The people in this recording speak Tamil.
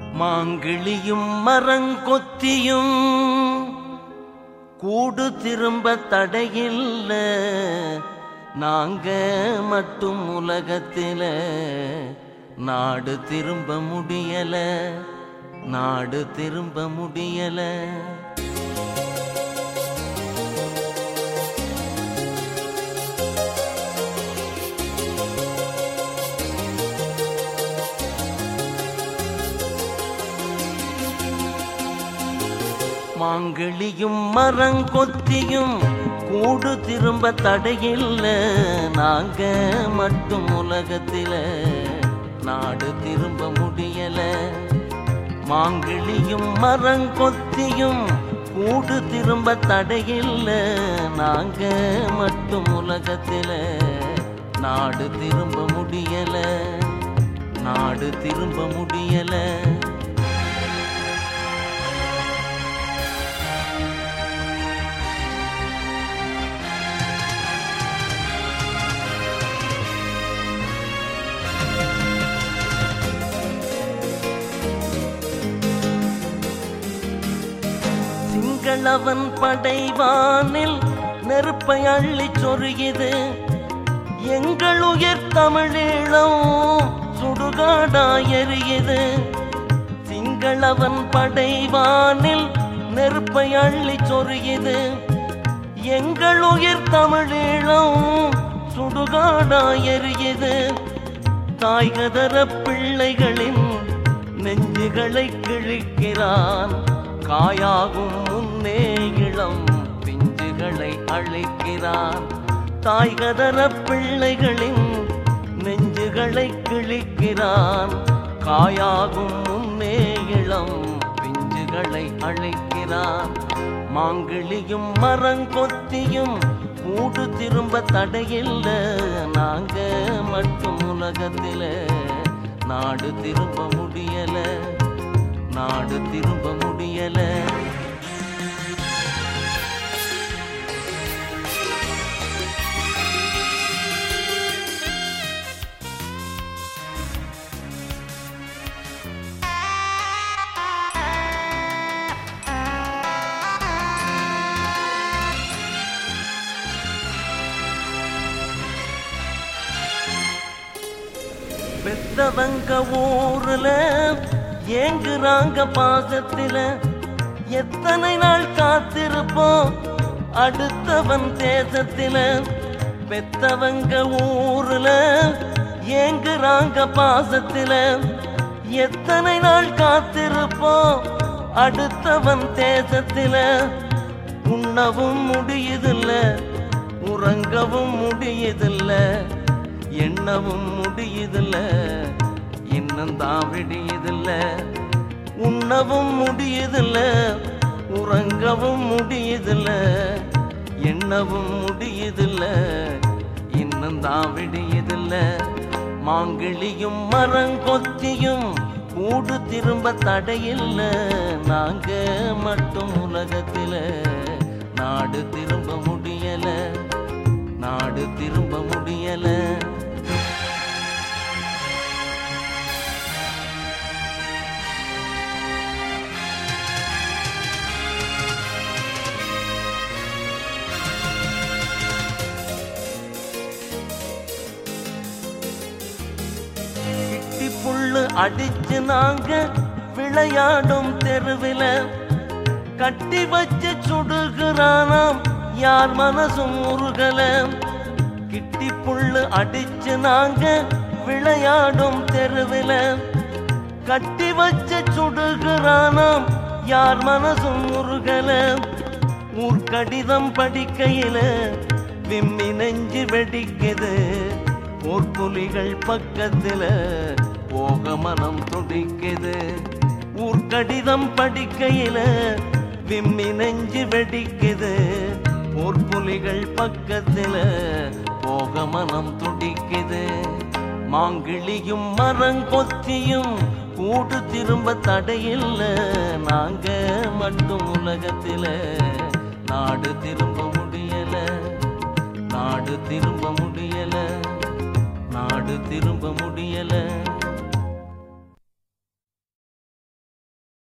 மாங்கிளியும் மரங்கொத்தியும் கூடு திரும்ப தடையில்ல நாங்க மட்டும் உலகத்தில நாடு திரும்ப முடியல நாடு திரும்ப முடியல மாங்கிளியும் மரங்கொத்தியும் கூடு திரும்ப தடையில்ல நாங்க மட்டும் உலகத்தில நாடு திரும்ப முடியல மாங்கிளியும் மரங்கொத்தியும் கூடு திரும்ப தடையில்ல நாங்க மட்டும் உலகத்தில நாடு திரும்ப முடியல நாடு திரும்ப முடியல சிங்களவன் படைவானில் நெருப்பை அள்ளிச் சொருகிது எங்கள் உயிர் தமிழீழம் சுடுகாடாய் எரியுது சிங்களவன் படைவானில் நெருப்பை அள்ளிச் சொருகிது எங்கள் உயிர் தமிழீழம் சுடுகாடாய் எரியுது தாய்கதர பிள்ளைகளின் நெஞ்சுகளை கிழிக்கிறான் காயாகும் முன்னே இளம் பிஞ்சுகளை அழைக்கிறான் தாய்கதர பிள்ளைகளின் நெஞ்சுகளை கிழிக்கிறான் காயாகும் முன்னே இளம் பிஞ்சுகளை அழைக்கிறான் மாங்கிளியும் மரங்கொத்தியும் கூடு திரும்ப தடையில்ல நாங்க மட்டும் உலகத்தில நாடு திரும்ப முடியல நாடு திரும்ப முடியல பெத்தவங்க ஊர்ல ஏங்குறாங்க பாசத்தில எத்தனை நாள் காத்திருப்போம் அடுத்தவன் தேசத்தில பெத்தவங்க ஊர்ல ஏங்குறாங்க பாசத்தில எத்தனை நாள் காத்திருப்போம் அடுத்தவன் தேசத்தில உண்ணவும் முடியுதில்ல உறங்கவும் முடியுதில்ல எண்ணவும் முடியுதில்ல இன்னும் தான் விடியுதில்ல உண்ணவும் முடியுதில்ல உறங்கவும் முடியுதில்ல எண்ணவும் முடியுதில்ல இன்னும் தான் விடியுதில்ல மாங்கிளியும் மரங்கொத்தியும் கூடு திரும்ப தடையில்ல நாங்க மட்டும் உலகத்தில நாடு திரும்ப முடியல நாடு திரும்ப முடியல கிட்டி புல்லு அடிச்சு நாங்க விளையாடும் தெருவில கட்டி வச்சு சுடுகிறானாம் யார் மனசும் உருகல கிட்டி புல்லு அடிச்சு நாங்க விளையாடும் தெருவில கட்டி வச்சு சுடுகிறானாம் யார் மனசும் உருகல ஊர்க்கடிதம் படிக்கையில விம்மி நெஞ்சு வெடிக்குது ஊர்ப்புலிகள் பக்கத்துல போக மனம் துடிக்குது ஊர்க்கடிதம் படிக்கையில விம்மி நெஞ்சு வெடிக்குது ஊர்ப்புலிகள் பக்கத்துல போக மனம் துடிக்குது மாங்கிளியும் மரங்கொத்தியும் கூடு திரும்ப தடையில்ல நாங்க மட்டும் உலகத்தில நாடு திரும்ப முடியல நாடு திரும்ப முடியல நாடு திரும்ப முடியல